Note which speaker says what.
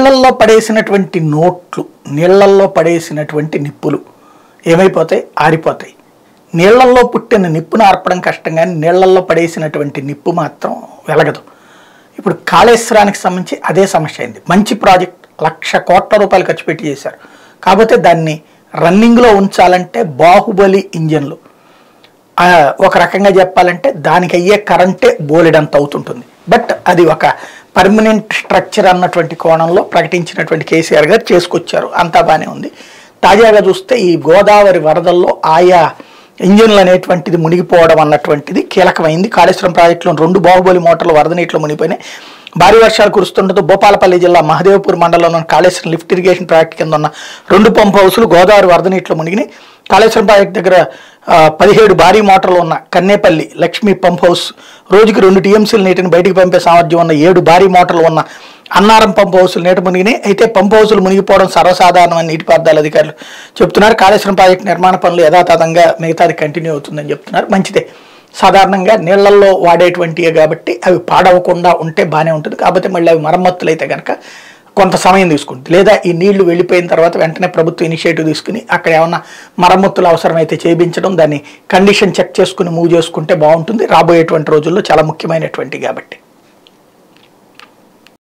Speaker 1: నీళ్లల్లో పడేసినటువంటి నోట్లు నీళ్లల్లో పడేసినటువంటి నిప్పులు ఏమైపోతాయి ఆరిపోతాయి నీళ్లల్లో పుట్టిన నిప్పును ఆర్పడం కష్టం కానీ నీళ్లల్లో పడేసినటువంటి నిప్పు మాత్రం వెలగదు ఇప్పుడు కాళేశ్వరానికి సంబంధించి అదే సమస్య అయింది మంచి ప్రాజెక్ట్ లక్ష కోట్ల రూపాయలు ఖర్చు పెట్టి చేశారు కాకపోతే దాన్ని రన్నింగ్లో ఉంచాలంటే బాహుబలి ఇంజన్లు ఆ, ఒక రకంగా చెప్పాలంటే దానికి అయ్యే కరెంటే బోలెడంత అవుతుంటుంది బట్ అది ఒక పర్మనెంట్ స్ట్రక్చర్ అన్నటువంటి కోణంలో ప్రకటించినటువంటి కేసీఆర్ గారు చేసుకొచ్చారు అంతా బాగానే ఉంది తాజాగా చూస్తే ఈ గోదావరి వరదల్లో ఆయా ఇంజిన్లు అనేటువంటిది మునిగిపోవడం అన్నటువంటిది కీలకమైంది కాళేశ్వరం ప్రాజెక్టులో రెండు బాహుబలి మోటార్లు వరద నీటిలో మునిగిపోయినాయి భారీ వర్షాలు కురుస్తుండటంతో భూపాలపల్లి జిల్లా మహదేవ్పూర్ మండలంలోని కాళేశ్వరం లిఫ్ట్ ఇరిగేషన్ ప్రాజెక్ట్ కింద ఉన్న రెండు పంప్ హౌసులు గోదావరి వరద నీటిలో మునిగినాయి కాళేశ్వరం ప్రాజెక్ట్ దగ్గర ఆ, పదిహేడు భారీ మోటార్లు ఉన్న కన్నేపల్లి లక్ష్మీ పంప్ హౌస్ రోజుకి రెండు టీఎంసీల నీటిని బయటికి పంపే సామర్థ్యం ఉన్న ఏడు భారీ మోటార్లు ఉన్న అన్నారం పంప్ హౌసులు నీట మునిగినాయి అయితే పంప్ హౌసులు మునిగిపోవడం సర్వసాధారణమని నీటిపారుదల అధికారులు చెప్తున్నారు కాళేశ్వరం ప్రాజెక్టు నిర్మాణ పనులు యథాతథంగా మిగతాది కంటిన్యూ అవుతుందని చెప్తున్నారు మంచిదే సాధారణంగా నీళ్లలో వాడేటువంటివే కాబట్టి అవి పాడవకుండా ఉంటే బాగానే ఉంటుంది కాకపోతే మళ్ళీ అవి మరమ్మతులు అయితే కనుక కొంత సమయం తీసుకుంటుంది లేదా ఈ నీళ్లు వెళ్ళిపోయిన తర్వాత వెంటనే ప్రభుత్వం ఇనిషియేటివ్ తీసుకుని అక్కడ ఏమన్నా మరమ్మతులు అవసరమైతే చేయించడం దాన్ని కండిషన్ చెక్ చేసుకుని మూవ్ చేసుకుంటే బాగుంటుంది రాబోయేటువంటి రోజుల్లో చాలా ముఖ్యమైనటువంటి కాబట్టి